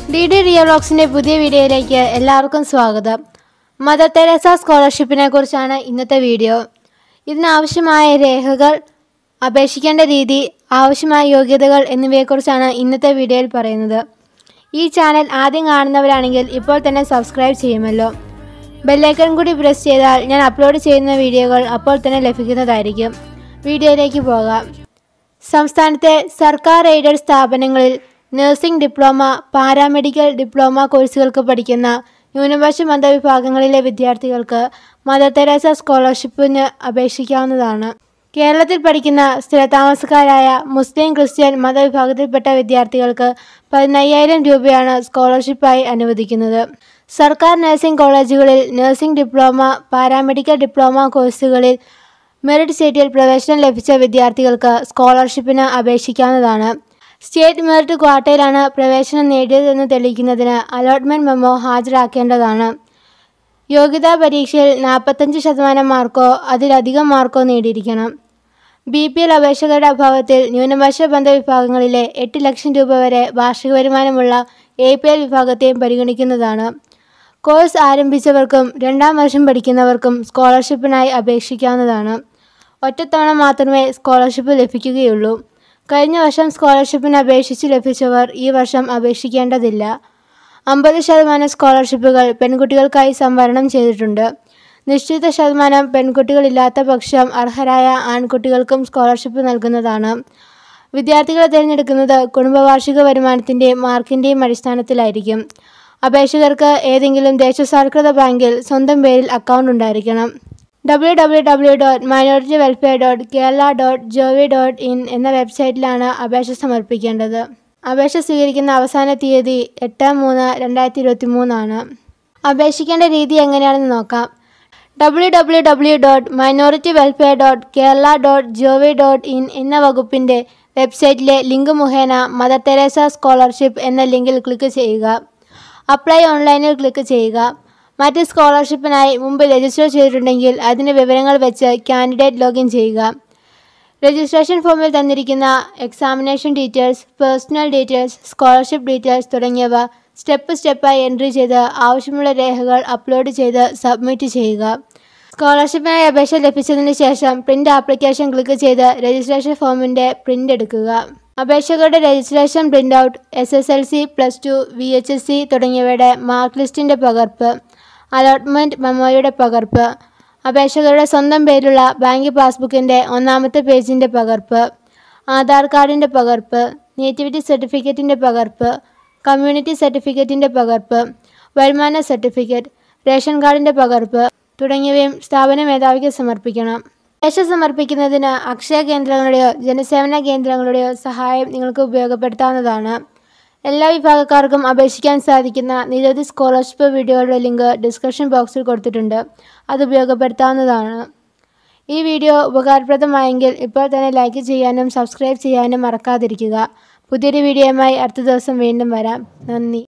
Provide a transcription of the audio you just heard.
D D Riya വ്ളോഗ്സിൻ്റെ പുതിയ വീഡിയോയിലേക്ക് എല്ലാവർക്കും സ്വാഗതം മദർ തെരേസ സ്കോളർഷിപ്പിനെ കുറിച്ചാണ് ഇന്നത്തെ വീഡിയോ ഇതിനാവശ്യമായ രേഖകൾ അപേക്ഷിക്കേണ്ട രീതി ആവശ്യമായ യോഗ്യതകൾ എന്നിവയെക്കുറിച്ചാണ് ഇന്നത്തെ വീഡിയോയിൽ പറയുന്നത് ഈ ചാനൽ ആദ്യം കാണുന്നവരാണെങ്കിൽ ഇപ്പോൾ തന്നെ സബ്സ്ക്രൈബ് ചെയ്യുമല്ലോ ബെല്ലൈക്കൺ കൂടി പ്രസ് ചെയ്താൽ ഞാൻ അപ്ലോഡ് ചെയ്യുന്ന വീഡിയോകൾ അപ്പോൾ തന്നെ ലഭിക്കുന്നതായിരിക്കും വീഡിയോയിലേക്ക് പോകാം സംസ്ഥാനത്തെ സർക്കാർ എയ്ഡഡ് സ്ഥാപനങ്ങളിൽ നഴ്സിംഗ് ഡിപ്ലോമ പാരാമെഡിക്കൽ ഡിപ്ലോമ കോഴ്സുകൾക്ക് പഠിക്കുന്ന ന്യൂനപക്ഷ മതവിഭാഗങ്ങളിലെ വിദ്യാർത്ഥികൾക്ക് മദർ തെരേസ സ്കോളർഷിപ്പിന് അപേക്ഷിക്കാവുന്നതാണ് കേരളത്തിൽ പഠിക്കുന്ന സ്ഥിരതാമസക്കാരായ മുസ്ലിം ക്രിസ്ത്യൻ മതവിഭാഗത്തിൽപ്പെട്ട വിദ്യാർത്ഥികൾക്ക് പതിനയ്യായിരം രൂപയാണ് സ്കോളർഷിപ്പായി അനുവദിക്കുന്നത് സർക്കാർ നഴ്സിംഗ് കോളേജുകളിൽ നഴ്സിംഗ് ഡിപ്ലോമ പാരാമെഡിക്കൽ ഡിപ്ലോമ കോഴ്സുകളിൽ മെറിറ്റ് സീറ്റിൽ പ്രവേശനം ലഭിച്ച വിദ്യാർത്ഥികൾക്ക് സ്കോളർഷിപ്പിന് അപേക്ഷിക്കാവുന്നതാണ് സ്റ്റേറ്റ് മെറിറ്റ് ക്വാട്ടയിലാണ് പ്രവേശനം നേടിയതെന്ന് തെളിയിക്കുന്നതിന് അലോട്ട്മെൻറ്റ് മെമ്മോ ഹാജരാക്കേണ്ടതാണ് യോഗ്യതാ പരീക്ഷയിൽ നാൽപ്പത്തഞ്ച് ശതമാനം മാർക്കോ അതിലധികം മാർക്കോ നേടിയിരിക്കണം ബി പി എൽ അപേക്ഷകരുടെ അഭാവത്തിൽ ന്യൂനപക്ഷ ബന്ധവിഭാഗങ്ങളിലെ എട്ട് ലക്ഷം രൂപ വരെ വാർഷിക വരുമാനമുള്ള എ പി എൽ വിഭാഗത്തെയും പരിഗണിക്കുന്നതാണ് കോഴ്സ് ആരംഭിച്ചവർക്കും രണ്ടാം വർഷം പഠിക്കുന്നവർക്കും സ്കോളർഷിപ്പിനായി അപേക്ഷിക്കാവുന്നതാണ് ഒറ്റത്തവണ മാത്രമേ സ്കോളർഷിപ്പ് ലഭിക്കുകയുള്ളൂ കഴിഞ്ഞ വർഷം സ്കോളർഷിപ്പിന് അപേക്ഷിച്ച് ലഭിച്ചവർ ഈ വർഷം അപേക്ഷിക്കേണ്ടതില്ല അമ്പത് ശതമാനം സ്കോളർഷിപ്പുകൾ പെൺകുട്ടികൾക്കായി സംവരണം ചെയ്തിട്ടുണ്ട് നിശ്ചിത ശതമാനം പെൺകുട്ടികളില്ലാത്ത പക്ഷം അർഹരായ ആൺകുട്ടികൾക്കും സ്കോളർഷിപ്പ് നൽകുന്നതാണ് വിദ്യാർത്ഥികളെ തിരഞ്ഞെടുക്കുന്നത് കുടുംബവാർഷിക വരുമാനത്തിൻ്റെ മാർക്കിൻ്റെയും അടിസ്ഥാനത്തിലായിരിക്കും അപേക്ഷകർക്ക് ഏതെങ്കിലും ദേശസാൽകൃത ബാങ്കിൽ സ്വന്തം പേരിൽ അക്കൗണ്ട് ഉണ്ടായിരിക്കണം W W W dot minority welfare dot Kerala dot gov dot in എന്ന വെബ്സൈറ്റിലാണ് അപേക്ഷ സമർപ്പിക്കേണ്ടത് അപേക്ഷ സ്വീകരിക്കുന്ന അവസാന തീയതി എട്ട് മൂന്ന് രണ്ടായിരത്തി ഇരുപത്തി മൂന്നാണ് അപേക്ഷിക്കേണ്ട രീതി എങ്ങനെയാണെന്ന് നോക്കാം W W W dot minority welfare dot Kerala dot gov dot in എന്ന വകുപ്പിൻ്റെ വെബ്സൈറ്റിലെ ലിങ്ക് മുഖേന മദർ തെരേസ സ്കോളർഷിപ്പ് എന്ന ലിങ്കിൽ ക്ലിക്ക് ചെയ്യുക അപ്ലൈ ഓൺലൈനിൽ ക്ലിക്ക് ചെയ്യുക മറ്റ് സ്കോളർഷിപ്പിനായി മുമ്പ് രജിസ്റ്റർ ചെയ്തിട്ടുണ്ടെങ്കിൽ അതിൻ്റെ വിവരങ്ങൾ വെച്ച് കാൻഡിഡേറ്റ് ലോഗിൻ ചെയ്യുക രജിസ്ട്രേഷൻ ഫോമിൽ തന്നിരിക്കുന്ന examination details personal details scholarship details തുടങ്ങിയവ സ്റ്റെപ്പ് സ്റ്റെപ്പായി എൻട്രി ചെയ്ത് ആവശ്യമുള്ള രേഖകൾ അപ്ലോഡ് ചെയ്ത് സബ്മിറ്റ് ചെയ്യുക സ്കോളർഷിപ്പിനായി അപേക്ഷ ലഭിച്ചതിന് ശേഷം പ്രിൻ്റ് ആപ്ലിക്കേഷൻ ക്ലിക്ക് ചെയ്ത് രജിസ്ട്രേഷൻ ഫോമിൻ്റെ പ്രിൻ്റ് എടുക്കുക അപേക്ഷകരുടെ registration print out S S L C plus two V H S C തുടങ്ങിയവയുടെ മാർക്ക് ലിസ്റ്റിൻ്റെ പകർപ്പ് അലോട്ട്മെൻറ്റ് മെമ്മോയുടെ പകർപ്പ് അപേക്ഷകരുടെ സ്വന്തം പേരിലുള്ള ബാങ്ക് പാസ്ബുക്കിൻ്റെ ഒന്നാമത്തെ പേജിൻ്റെ പകർപ്പ് ആധാർ കാർഡിൻ്റെ പകർപ്പ് നേറ്റിവിറ്റി സർട്ടിഫിക്കറ്റിൻ്റെ പകർപ്പ് കമ്മ്യൂണിറ്റി സർട്ടിഫിക്കറ്റിൻ്റെ പകർപ്പ് വരുമാന സർട്ടിഫിക്കറ്റ് റേഷൻ കാർഡിൻ്റെ പകർപ്പ് തുടങ്ങിയവയും സ്ഥാപന മേധാവിക്ക് സമർപ്പിക്കണം അപേക്ഷ സമർപ്പിക്കുന്നതിന് അക്ഷയ കേന്ദ്രങ്ങളുടെയോ ജനസേവന കേന്ദ്രങ്ങളുടെയോ സഹായം നിങ്ങൾക്ക് ഉപയോഗപ്പെടുത്താവുന്നതാണ് എല്ലാ വിഭാഗക്കാർക്കും അപേക്ഷിക്കാൻ സാധിക്കുന്ന നിരവധി സ്കോളർഷിപ്പ് വീഡിയോകളുടെ ലിങ്ക് ഡിസ്ക്രിപ്ഷൻ ബോക്സിൽ കൊടുത്തിട്ടുണ്ട് അത് ഉപയോഗപ്പെടുത്താവുന്നതാണ് ഈ വീഡിയോ ഉപകാരപ്രദമായെങ്കിൽ ഇപ്പോൾ തന്നെ ലൈക്ക് ചെയ്യാനും സബ്സ്ക്രൈബ് ചെയ്യാനും മറക്കാതിരിക്കുക പുതിയൊരു വീഡിയോയുമായി അടുത്ത ദിവസം വീണ്ടും വരാം നന്ദി